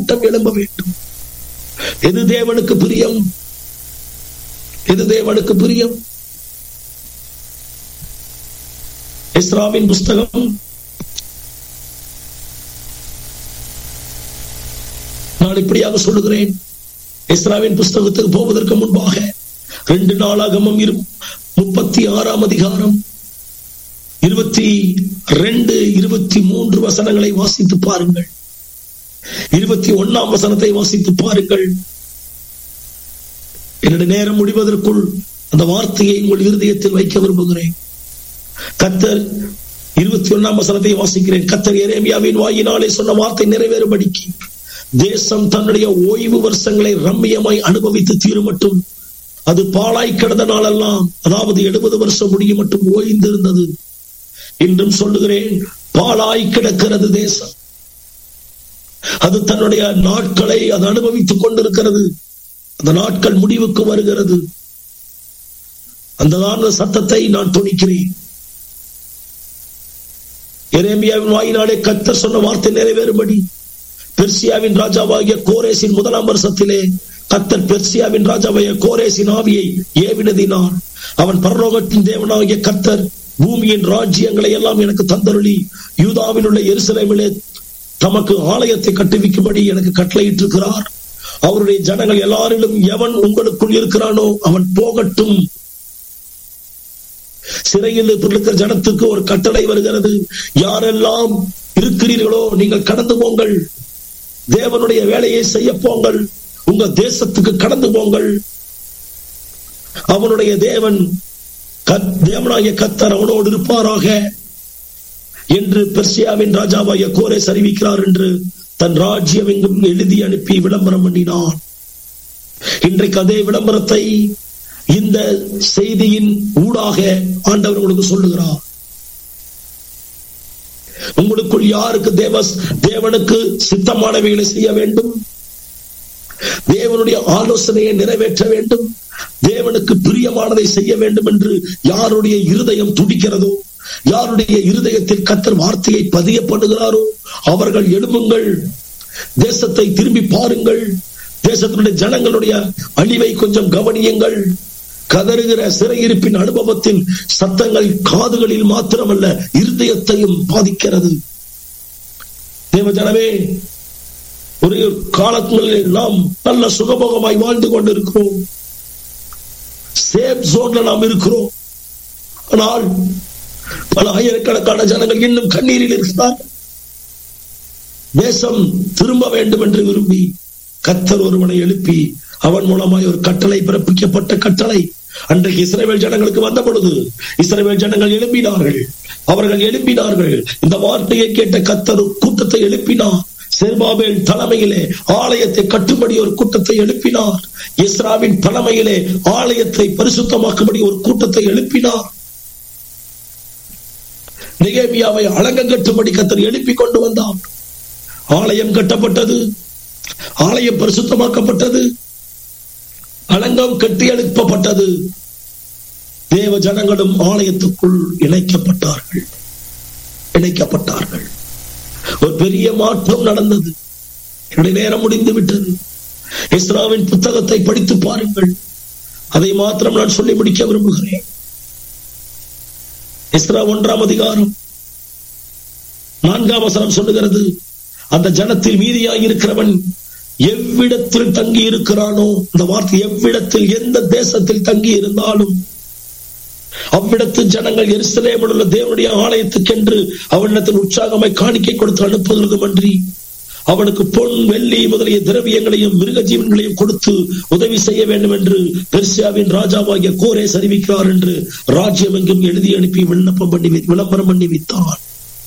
கூட்டம் எழும்ப வேண்டும் எது தேவனுக்கு பிரியம் எது தேவனுக்கு பிரியம் இஸ்ராவின் புஸ்தகம் நான் இப்படியாக சொல்லுகிறேன் இஸ்ராவின் புஸ்தகத்துக்கு போவதற்கு முன்பாக ரெண்டு நாளாகமும் இரு முப்பத்தி ஆறாம் அதிகாரம் இருபத்தி ரெண்டு இருபத்தி மூன்று வசனங்களை வாசித்து பாருங்கள் இருபத்தி ஒன்னாம் வசனத்தை வாசித்து பாருங்கள் என்னுடைய நேரம் முடிவதற்குள் அந்த வார்த்தையை உங்கள் இருதயத்தில் வைக்க விரும்புகிறேன் கத்தர் இருபத்தி ஒன்னாம் வசனத்தை வாசிக்கிறேன் கத்தர் எரேமியாவின் வாயினாலே சொன்ன வார்த்தை நிறைவேறும்படிக்கு தேசம் தன்னுடைய ஓய்வு வருஷங்களை ரம்மியமாய் அனுபவித்து தீரும் மட்டும் அது பாழாய் கிடந்த நாளெல்லாம் அதாவது எழுபது வருஷம் முடியும் மட்டும் ஓய்ந்திருந்தது இன்றும் சொல்லுகிறேன் பாழாய் கிடக்கிறது தேசம் அது தன்னுடைய நாட்களை அது அனுபவித்துக் கொண்டிருக்கிறது அந்த நாட்கள் முடிவுக்கு வருகிறது அந்த சத்தத்தை நான் துணிக்கிறேன் எரேமியாவின் வாயினாலே கத்தர் சொன்ன வார்த்தை நிறைவேறும்படி பெர்சியாவின் ராஜாவாகிய கோரேசின் முதலாம் வருஷத்திலே கத்தர் பெர்சியாவின் ராஜாவாகிய கோரேசின் ஆவியை ஏவினதினான் அவன் பரலோகத்தின் தேவனாகிய கத்தர் பூமியின் ராஜ்யங்களை எல்லாம் எனக்கு தந்தருளி யூதாவில் உள்ள எருசலேமிலே தமக்கு ஆலயத்தை கட்டுவிக்கும்படி எனக்கு கட்டளையிட்டிருக்கிறார் அவருடைய ஜனங்கள் எல்லாரிலும் எவன் உங்களுக்குள் இருக்கிறானோ அவன் போகட்டும் சிறையில் இருக்கிற ஜனத்துக்கு ஒரு கட்டளை வருகிறது யாரெல்லாம் இருக்கிறீர்களோ நீங்கள் கடந்து போங்கள் தேவனுடைய வேலையை செய்ய போங்கள் உங்க தேசத்துக்கு கடந்து போங்கள் அவனுடைய தேவன் தேவனாகிய கத்தர் அவனோடு இருப்பாராக என்று பெர்சியாவின் ராஜாவாகிய கோரேஸ் அறிவிக்கிறார் என்று தன் ராஜ்யம் எங்கும் எழுதி அனுப்பி விளம்பரம் பண்ணினான் இன்றைக்கு அதே விளம்பரத்தை இந்த செய்தியின் ஊடாக ஆண்டவர் உங்களுக்கு சொல்லுகிறார் உங்களுக்குள் யாருக்கு தேவ தேவனுக்கு சித்தமானவைகளை செய்ய வேண்டும் தேவனுடைய ஆலோசனையை நிறைவேற்ற வேண்டும் தேவனுக்கு பிரியமானதை செய்ய வேண்டும் என்று யாருடைய இருதயம் துடிக்கிறதோ யாருடைய இருதயத்தில் கத்தர் வார்த்தையை பதியப்படுகிறாரோ அவர்கள் எழுப்புங்கள் தேசத்தை திரும்பி பாருங்கள் தேசத்தினுடைய ஜனங்களுடைய அழிவை கொஞ்சம் கவனியுங்கள் கதறுகிற சிறையிருப்பின் அனுபவத்தின் சத்தங்கள் காதுகளில் மாத்திரமல்ல இருதயத்தையும் பாதிக்கிறது தேவ ஜனமே ஒரு காலங்களில் நாம் நல்ல சுகபோகமாய் வாழ்ந்து கொண்டிருக்கிறோம் சேஃப் ஜோன்ல நாம் இருக்கிறோம் ஆனால் பல ஆயிரக்கணக்கான ஜனங்கள் இன்னும் கண்ணீரில் இருக்கிறார் தேசம் திரும்ப வேண்டும் என்று விரும்பி கத்தர் ஒருவனை எழுப்பி அவன் மூலமாய் ஒரு கட்டளை பிறப்பிக்கப்பட்ட கட்டளை அன்றைக்கு இஸ்ரேல் ஜனங்களுக்கு வந்த பொழுது இஸ்ரேல் ஜனங்கள் எழுப்பினார்கள் அவர்கள் எழுப்பினார்கள் இந்த வார்த்தையை கேட்ட கத்தர் கூட்டத்தை எழுப்பினார் செர்பாபேல் தலைமையிலே ஆலயத்தை கட்டும்படி ஒரு கூட்டத்தை எழுப்பினார் இஸ்ராவின் தலைமையிலே ஆலயத்தை பரிசுத்தமாக்கும்படி ஒரு கூட்டத்தை எழுப்பினார் நிகேமியாவை அலங்கம் கட்டும்படி கத்தர் எழுப்பி கொண்டு வந்தார் ஆலயம் கட்டப்பட்டது ஆலயம் பரிசுத்தமாக்கப்பட்டது அலங்கம் கட்டி எழுப்பப்பட்டது தேவ ஜனங்களும் ஆலயத்துக்குள் இணைக்கப்பட்டார்கள் இணைக்கப்பட்டார்கள் ஒரு பெரிய மாற்றம் நடந்தது என்னுடைய நேரம் முடிந்து விட்டது இஸ்ராவின் புத்தகத்தை படித்து பாருங்கள் அதை மாத்திரம் நான் சொல்லி முடிக்க விரும்புகிறேன் இஸ்ரா ஒன்றாம் அதிகாரம் நான்காம் வசனம் சொல்லுகிறது அந்த ஜனத்தில் மீதியாய் இருக்கிறவன் எவ்விடத்தில் தங்கி இருக்கிறானோ இந்த வார்த்தை எவ்விடத்தில் எந்த தேசத்தில் தங்கி இருந்தாலும் அவ்விடத்து ஜனங்கள் எருசலேமில் உள்ள தேவனுடைய ஆலயத்துக்கென்று அவனிடத்தில் உற்சாகமாய் காணிக்கை கொடுத்து அனுப்புகிறதும் அன்றி அவனுக்கு பொன் வெள்ளி முதலிய திரவியங்களையும் மிருக ஜீவன்களையும் கொடுத்து உதவி செய்ய வேண்டும் என்று பெர்சியாவின் ராஜாவாகிய கோரேஸ் அறிவிக்கிறார் என்று ராஜ்யம் எங்கும் எழுதி அனுப்பி விண்ணப்பம் பண்ணி விளம்பரம் பண்ணி வைத்தான்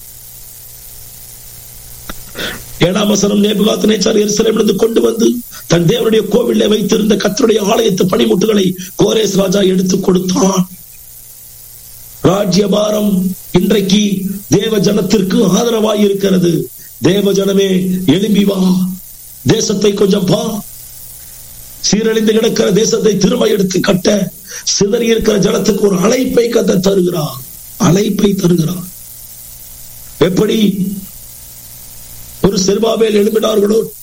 ஏழாம் வசனம் நேபுகாத் நேச்சார் எருசலேமிலிருந்து கொண்டு வந்து தன் தேவனுடைய கோவிலை வைத்திருந்த கத்தருடைய ஆலயத்து பணிமுட்டுகளை கோரேஸ் ராஜா எடுத்துக் கொடுத்தான் ராஜ்யபாரம் இன்றைக்கு தேவ ஜனத்திற்கு ஆதரவாய் இருக்கிறது தேவ ஜனமே எழும்பி வா தேசத்தை கொஞ்சம் பா சீரழிந்து கிடக்கிற தேசத்தை திரும்ப எடுத்து கட்ட சிதறி இருக்கிற ஜனத்துக்கு ஒரு அழைப்பை கத்த தருகிறார் அழைப்பை தருகிறார் எப்படி ஒரு செல்வாவேல் எழுப்பினார்களோ